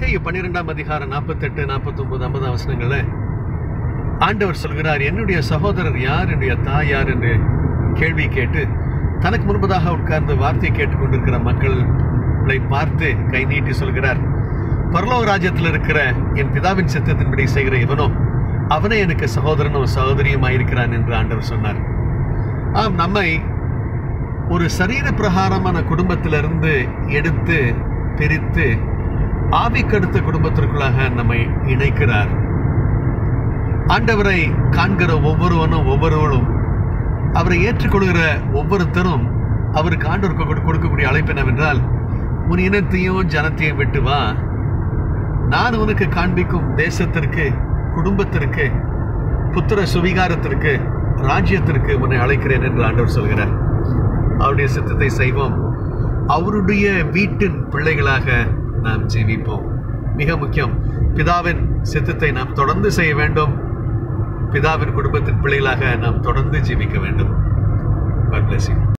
மத்தேயு பன்னிரெண்டாம் அதிகாரம் நாற்பத்தெட்டு நாற்பத்தொன்பது ஐம்பதாம் வசனங்கள்ல ஆண்டவர் சொல்கிறார் என்னுடைய சகோதரர் யார் என்னுடைய தாய் யார் என்று கேள்வி கேட்டு தனக்கு முன்பதாக உட்கார்ந்து வார்த்தை கேட்டுக்கொண்டிருக்கிற மக்களை பார்த்து கை நீட்டி சொல்கிறார் பரலோக ராஜ்யத்தில் இருக்கிற என் பிதாவின் சித்தத்தின்படி செய்கிற இவனோ அவனே எனக்கு சகோதரனும் சகோதரியுமாயிருக்கிறான் என்று ஆண்டவர் சொன்னார் ஆம் நம்மை ஒரு சரீர பிரகாரமான குடும்பத்திலிருந்து எடுத்து பிரித்து ஆவிக்கடுத்த குடும்பத்திற்குள்ளாக நம்மை இணைக்கிறார் ஆண்டவரை காண்கிற ஒவ்வொருவனும் ஒவ்வொருவரும் அவரை ஏற்றுக்கொள்கிற ஒவ்வொருத்தரும் அவருக்கு ஆண்டவர் கொடு- கொடுக்கக்கூடிய அழைப்பு என்னவென்றால் உன் இனத்தையும் ஜனத்தையும் விட்டு வா நான் உனக்கு காண்பிக்கும் தேசத்திற்கு குடும்பத்திற்கு புத்திர சுவிகாரத்திற்கு ராஜ்யத்திற்கு உன்னை அழைக்கிறேன் என்று ஆண்டவர் சொல்கிறார் அவருடைய சித்தத்தை செய்வோம் அவருடைய வீட்டின் பிள்ளைகளாக நாம் ஜீவிப்போம் மிக முக்கியம் பிதாவின் சித்தத்தை நாம் தொடர்ந்து செய்ய வேண்டும் பிதாவின் குடும்பத்தின் பிள்ளைகளாக நாம் தொடர்ந்து ஜீவிக்க வேண்டும் God bless you.